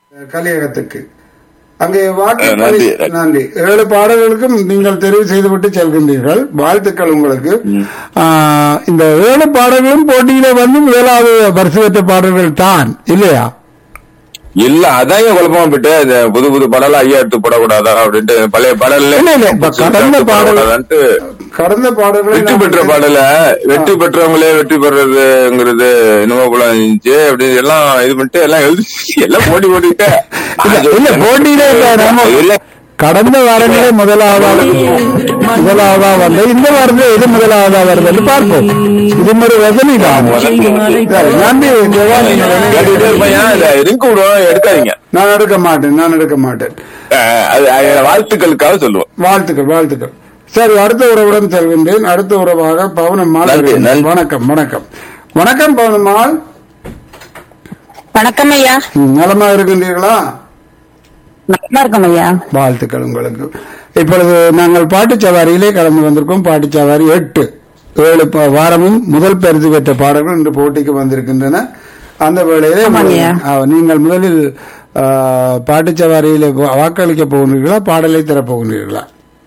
கலியகத்துக்கு அங்கே அஹ், வாக்கு நன்றி. நன்றி ஏழு பாடல்களுக்கும் நீங்கள் தெரிவு செய்துவிட்டு செல்கின்றீர்கள் வாழ்த்துக்கள் உங்களுக்கு ஆஹ், இந்த ஏழு பாடல்களும் போட்டியிலே வந்து முதலாவது பரிசு பெற்ற பாடல்கள் தான் இல்லையா இல்ல அதான் ஏன் குழப்பமா போயிட்டு இந்த புது புது படம் ஐயா எடுத்து போடக்கூடாதா அப்படின்ட்டு பழைய பாடல்ல இல்ல, இல்ல, இப்ப கடந்த பாடல் போடக்கூடாதான்ட்டு கடந்த பாடல்களை வெற்றி நாம் பெற்ற பாடல வெற்றி பெற்றவங்களே வெற்றி பெறதுங்கிறது என்னமோ போல இருந்துச்சு அப்படி எல்லாம் இது பண்ணிட்டு எல்லாம் எழுதி எல்லாம் போட்டி போட்டுக்கிட்டு இல்ல, இல்ல, போட்டியிலே இல்ல, நம்ம- இல்ல கடந்த வாரங்களே முதலாவதா முதலாவதா வந்து இந்த வாரத்தில் எது முதலாவதா வருதுன்னு பார்ப்போம் இது ஒரு ரஜினி தான் சரி, நன்றி தேவா, நீங்கள் கேட்டுக்கிட்டே இருப்பேன் இந்த ரிங்க் விடுவோம் எடுக்காதீங்க நான் எடுக்க மாட்டேன் நான் எடுக்க மாட்டேன் அஹ், அது அது வாழ்த்துக்களுக்காக சொல்லுவோம் வாழ்த்துக்கள் வாழ்த்துக்கள் சரி அடுத்த உறவுடன் செல்கின்றேன் அடுத்த உறவாக பவனம்மாள் நன்றி, வருகின்றேன். நன்றி. வணக்கம் வணக்கம் வணக்கம் பவனம்மாள் வணக்கம் ஐயா ம், நலமா இருக்கின்றீர்களா நல்லா இருக்கோம் ஐயா வாழ்த்துக்கள் உங்களுக்கு இப்பொழுது நாங்கள் பாட்டுச் சவாரியிலே கலந்து வந்திருக்கோம் பாட்டுச் சவாரி எட்டு ஏழு ப- வாரமும் முதல் பரிசு பெற்ற பாடல்கள் இன்று போட்டிக்கு வந்திருக்கின்றன அந்த வேளையிலே ஆமாங்கய்யா. ஆ, நீங்கள் முதலில் ஆ, பாட்டுச் சவாரியிலே வா- வாக்களிக்க போகின்றீர்களா பாடலை தரப் போகின்றீர்களா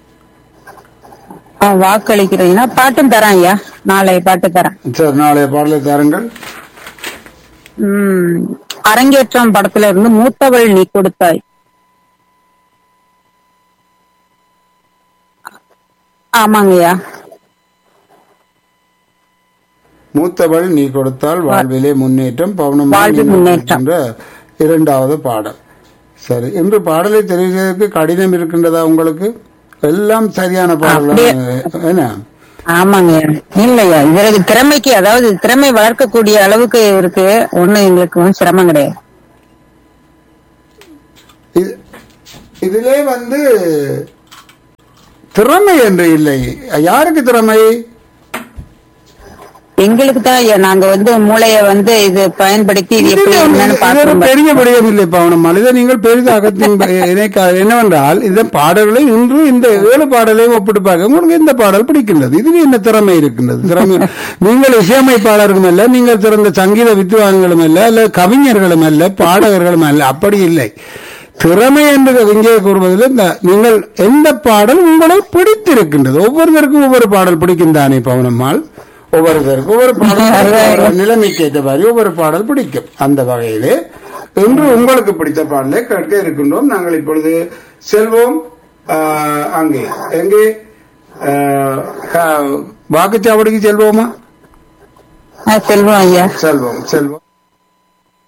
ஆ, வாக்களிக்கிறீங்கன்னா பாட்டும் தரேன் ஐயா நாளை பாட்டு தரேன் சரி நாளைய பாடலை தாருங்கள் உம் அரங்கேற்றம் படத்துல இருந்து மூத்தவள் நீ கொடுத்தாய் ஆமாங்கய்யா மூத்தவள் நீ கொடுத்தால் வாழ்விலே முன்னேற்றம் பவுனமாக வாழ்வில் நீ முன்னேற்றம். என்ற இரண்டாவது பாடல் சரி இன்று பாடலை தெரிவிப்பதற்கு கடினம் இருக்கின்றதா உங்களுக்கு எல்லாம் சரியான பாடல் என்ன ஆமாங்கய்யா இல்லையா இவரது திறமைக்கு அதாவது திறமை வளர்க்கக்கூடிய அளவுக்கு இருக்கு ஒண்ணு எங்களுக்கு ஒண்ணும் சிரமம் கிடையாது இது- இதிலே வந்து திறமை என்று இல்லை யாருக்கு திறமை எங்களுக்கு தான் ஐயா நாங்க வந்து மூளைய வந்து இது பயன்படுத்தி இது எப்படி இது என்னன்னு ஒரு பாக்கணும் பெரிய விடயம் இல்லை பவனம் இதை நீங்கள் பெரிதாக இணைக்க என்னவென்றால் இந்த பாடல்களை இன்று இந்த ஏழு பாடலையும் ஒப்பிட்டு பார்க்க உங்களுக்கு இந்த பாடல் பிடிக்கின்றது இதில் என்ன திறமை இருக்கின்றது திறமை நீங்கள் இசையமைப்பாளர்களும் அல்ல நீங்கள் சிறந்த சங்கீத வித்வான்களும் அல்ல அல்ல கவிஞர்களும் அல்ல பாடகர்களும் அல்ல அப்படி இல்லை திறமை என்று இங்கே கூறுவதில் இந்த நீங்கள் எந்த பாடல் உங்களை பிடித்திருக்கின்றது ஒவ்வொருத்தருக்கும் ஒவ்வொரு பாடல் பிடிக்கும் தானே பவனம்மாள் ஒவ்வொருத்தருக்கும் ஒவ்வொரு பாடல் ஒவ்வொரு நிலைமைக்கு ஏற்ற மாதிரி ஒவ்வொரு பாடல் பிடிக்கும் அந்த வகையிலே இன்று உங்களுக்கு பிடித்த பாடலை கேட்க இருக்கின்றோம் நாங்கள் இப்பொழுது செல்வோம் ஆஹ், அங்கே எங்கே ஆஹ், க- வாக்குச்சாவடிக்கு செல்வோமா செல்வம் ஐயா செல்வோம் செல்வோம்